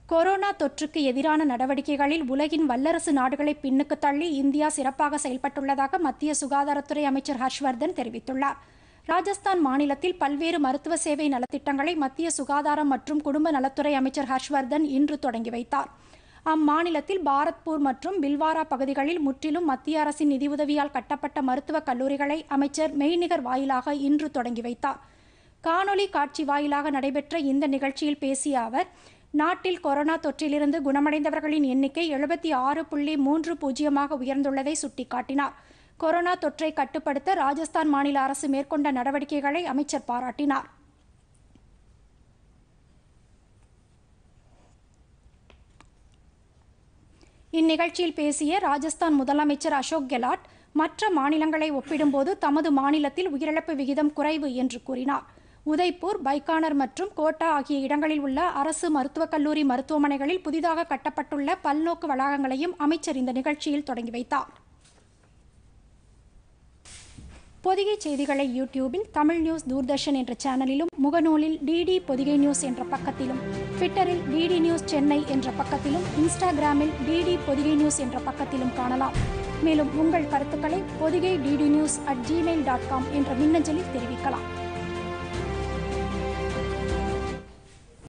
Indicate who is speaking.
Speaker 1: corona தொற்றுக்கு எதிரான நடவடிக்கைகளில் உலகின் வல்லரசு நாடுகளை பின்னுக்கு தள்ளி இந்தியா சிறப்பாக செயல்பட்டுள்ளதாக மத்திய சுகாதாரத்துறை அமைச்சர் ஹர்ஷ்வர்தன் தெரிவித்துள்ளார் ராஜஸ்தான் மாநிலத்தில் பல்வேறு மருத்துவ சேவை நலத்திட்டங்களை மத்திய சுகாதாரம் மற்றும் குடும்ப நலத்துறை அமைச்சர் ஹர்ஷ்வர்தன் இன்று தொடங்கி வைத்தார் அம்மாநிலத்தில் பாரத்பூர் மற்றும் பில்வாரா பகுதிகளில் முற்றிலும் மத்திய அரசின் நிதியுதவியால் கட்டப்பட்ட மருத்துவக் கல்லூரிகளை அமைச்சர் மெய்நிகர் வாயிலாக இன்று தொடங்கி வைத்தார் காணொலி காட்சி வாயிலாக நடைபெற்ற இந்த நிகழ்ச்சியில் பேசிய அவர் நாட்டில் கொரோனா தொற்றிலிருந்து குணமடைந்தவர்களின் எண்ணிக்கை எழுபத்தி ஆறு புள்ளி மூன்று பூஜ்ஜியமாக உயர்ந்துள்ளதை சுட்டிக்காட்டினார் கொரோனா தொற்றை கட்டுப்படுத்த ராஜஸ்தான் மாநில அரசு மேற்கொண்ட நடவடிக்கைகளை அமைச்சர் பாராட்டினார் இந்நிகழ்ச்சியில் பேசிய ராஜஸ்தான் முதலமைச்சர் அசோக் கெலாட் மற்ற மாநிலங்களை ஒப்பிடும்போது தமது மாநிலத்தில் உயிரிழப்பு விகிதம் குறைவு என்று கூறினார் உதய்பூர் பைக்கானர் மற்றும் கோட்டா ஆகிய இடங்களில் உள்ள அரசு மருத்துவக் கல்லூரி மருத்துவமனைகளில் புதிதாக கட்டப்பட்டுள்ள பல்நோக்கு வளாகங்களையும் அமைச்சர் இந்த நிகழ்ச்சியில் தொடங்கி வைத்தார் பொதிகை செய்திகளை யூடியூபில் தமிழ் நியூஸ் தூர்தர்ஷன் என்ற சேனலிலும் முகநூலில் டிடி பொதிகை நியூஸ் என்ற பக்கத்திலும் ட்விட்டரில் டிடி நியூஸ் சென்னை என்ற பக்கத்திலும் இன்ஸ்டாகிராமில் டிடி பொதிகை நியூஸ் என்ற பக்கத்திலும் காணலாம் மேலும் உங்கள் கருத்துக்களை Pothigai DD news at Gmail dot com என்ற மின்னஞ்சலில் தெரிவிக்கலாம்